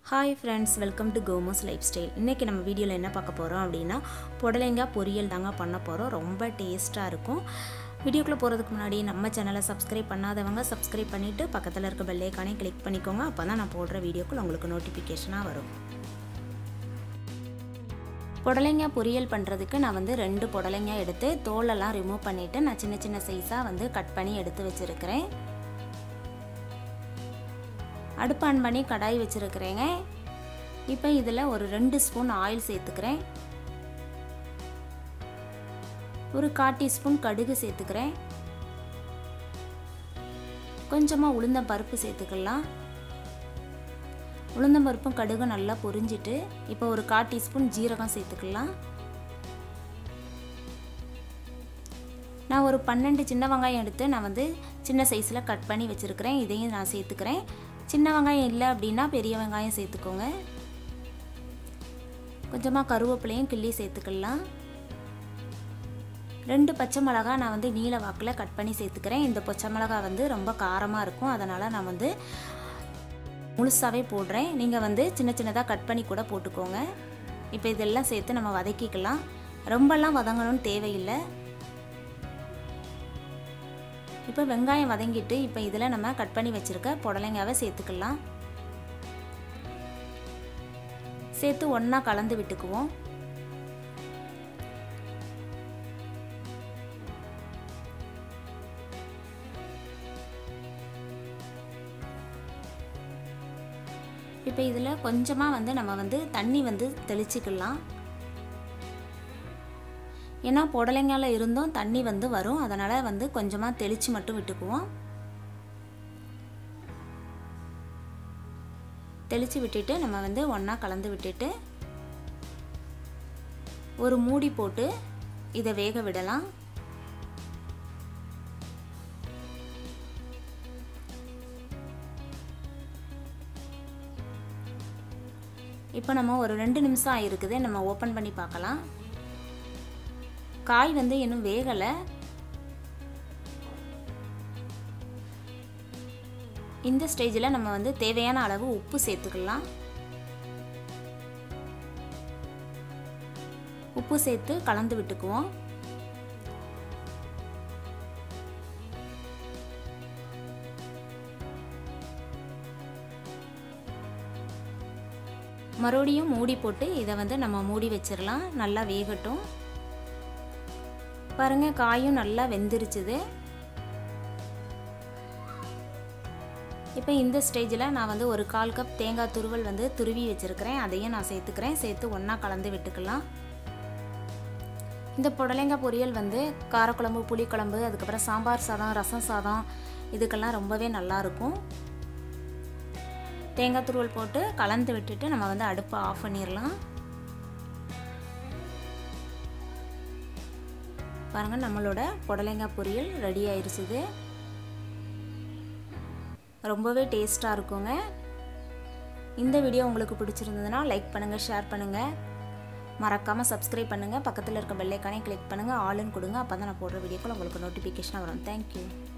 hi friends welcome to Komos lifestyle இன்றைக்கி நம்ம வீடியோவில் என்ன பார்க்க போகிறோம் அப்படின்னா புடலைங்காய் பொரியல் தாங்க பண்ண போகிறோம் ரொம்ப டேஸ்ட்டாக இருக்கும் வீடியோக்குள்ளே போகிறதுக்கு முன்னாடி நம்ம சேனலை சப்ஸ்கிரைப் பண்ணாதவங்க சப்ஸ்கிரைப் பண்ணிவிட்டு பக்கத்தில் இருக்க பெல்லைக்கானே கிளிக் பண்ணிக்கோங்க அப்போ தான் நான் போடுற வீடியோக்குள்ள உங்களுக்கு நோட்டிஃபிகேஷனாக வரும் புடலைங்காய் பொரியல் பண்ணுறதுக்கு நான் வந்து ரெண்டு புடலைங்காய் எடுத்து தோலெல்லாம் ரிமூவ் பண்ணிவிட்டு நான் சின்ன சின்ன சைஸாக வந்து கட் பண்ணி எடுத்து வச்சுருக்கிறேன் அடுப்பு ஆன் பண்ணி கடாய் வச்சுருக்கிறேங்க இப்போ இதில் ஒரு ரெண்டு ஸ்பூன் ஆயில் சேர்த்துக்கிறேன் ஒரு கால் டீஸ்பூன் கடுகு சேர்த்துக்கிறேன் கொஞ்சமாக உளுந்தம் பருப்பு சேர்த்துக்கலாம் உளுந்தம் பருப்பும் கடுகும் நல்லா பொரிஞ்சிட்டு இப்போ ஒரு கால் டீஸ்பூன் ஜீரகம் சேர்த்துக்கலாம் நான் ஒரு பன்னெண்டு சின்ன வெங்காயம் எடுத்து நான் வந்து சின்ன சைஸில் கட் பண்ணி வச்சுருக்கிறேன் இதையும் நான் சேர்த்துக்கிறேன் சின்ன வெங்காயம் இல்லை அப்படின்னா பெரிய வெங்காயம் சேர்த்துக்கோங்க கொஞ்சமாக கருவேப்பிலையும் கிள்ளி சேர்த்துக்கலாம் ரெண்டு பச்சை மிளகா நான் வந்து நீல வாக்கில் கட் பண்ணி சேர்த்துக்கிறேன் இந்த பச்சை மிளகா வந்து ரொம்ப காரமாக இருக்கும் அதனால் நான் வந்து முழுசாகவே போடுறேன் நீங்கள் வந்து சின்ன சின்னதாக கட் பண்ணி கூட போட்டுக்கோங்க இப்போ இதெல்லாம் சேர்த்து நம்ம வதக்கிக்கலாம் ரொம்பலாம் வதங்கணும்னு தேவையில்லை இப்போ வெங்காயம் வதங்கிட்டு இப்போ இதில் நம்ம கட் பண்ணி வச்சுருக்க புடலைங்காவை சேர்த்துக்கலாம் சேர்த்து ஒன்றா கலந்து விட்டுக்குவோம் இப்போ இதில் கொஞ்சமாக வந்து நம்ம வந்து தண்ணி வந்து தெளிச்சிக்கலாம் ஏன்னா புடலைங்கால இருந்தும் தண்ணி வந்து வரும் அதனால் வந்து கொஞ்சமாக தெளித்து மட்டும் விட்டுக்குவோம் தெளித்து விட்டுட்டு நம்ம வந்து ஒன்றா கலந்து விட்டுட்டு ஒரு மூடி போட்டு இதை வேக விடலாம் இப்போ நம்ம ஒரு ரெண்டு நிமிஷம் ஆகிருக்குது நம்ம ஓப்பன் பண்ணி பார்க்கலாம் காய் வந்து இன்னும் வேகலை இந்த ஸ்டேஜில் நம்ம வந்து தேவையான அளவு உப்பு சேர்த்துக்கலாம் உப்பு சேர்த்து கலந்து விட்டுக்குவோம் மறுபடியும் மூடி போட்டு இதை வந்து நம்ம மூடி வச்சிடலாம் நல்லா வேகட்டும் பாருங்கள் காயும் நல்லா வெந்துருச்சுது இப்போ இந்த ஸ்டேஜில் நான் வந்து ஒரு கால் கப் தேங்காய் துருவல் வந்து துருவி வச்சுருக்கிறேன் அதையும் நான் சேர்த்துக்கிறேன் சேர்த்து ஒன்றா கலந்து விட்டுக்கலாம் இந்த புடலைங்காய் பொரியல் வந்து காரக்குழம்பு புளிக்குழம்பு அதுக்கப்புறம் சாம்பார் சாதம் ரசம் சாதம் இதுக்கெல்லாம் ரொம்பவே நல்லாயிருக்கும் தேங்காய் துருவல் போட்டு கலந்து விட்டுட்டு நம்ம வந்து அடுப்பை ஆஃப் பண்ணிடலாம் பாருங்கள் நம்மளோட புடலைங்காய் பொரியல் ரெடி ஆயிடுச்சுது ரொம்பவே டேஸ்ட்டாக இருக்குங்க இந்த வீடியோ உங்களுக்கு பிடிச்சிருந்ததுன்னா லைக் பண்ணுங்கள் ஷேர் பண்ணுங்கள் மறக்காமல் சப்ஸ்கிரைப் பண்ணுங்கள் பக்கத்தில் இருக்க பெல்லைக்கானே கிளிக் பண்ணுங்கள் ஆளுன்னு கொடுங்க அப்போ தான் நான் போடுற வீடியோக்கள் உங்களுக்கு நோட்டிஃபிகேஷனாக வரும் தேங்க்யூ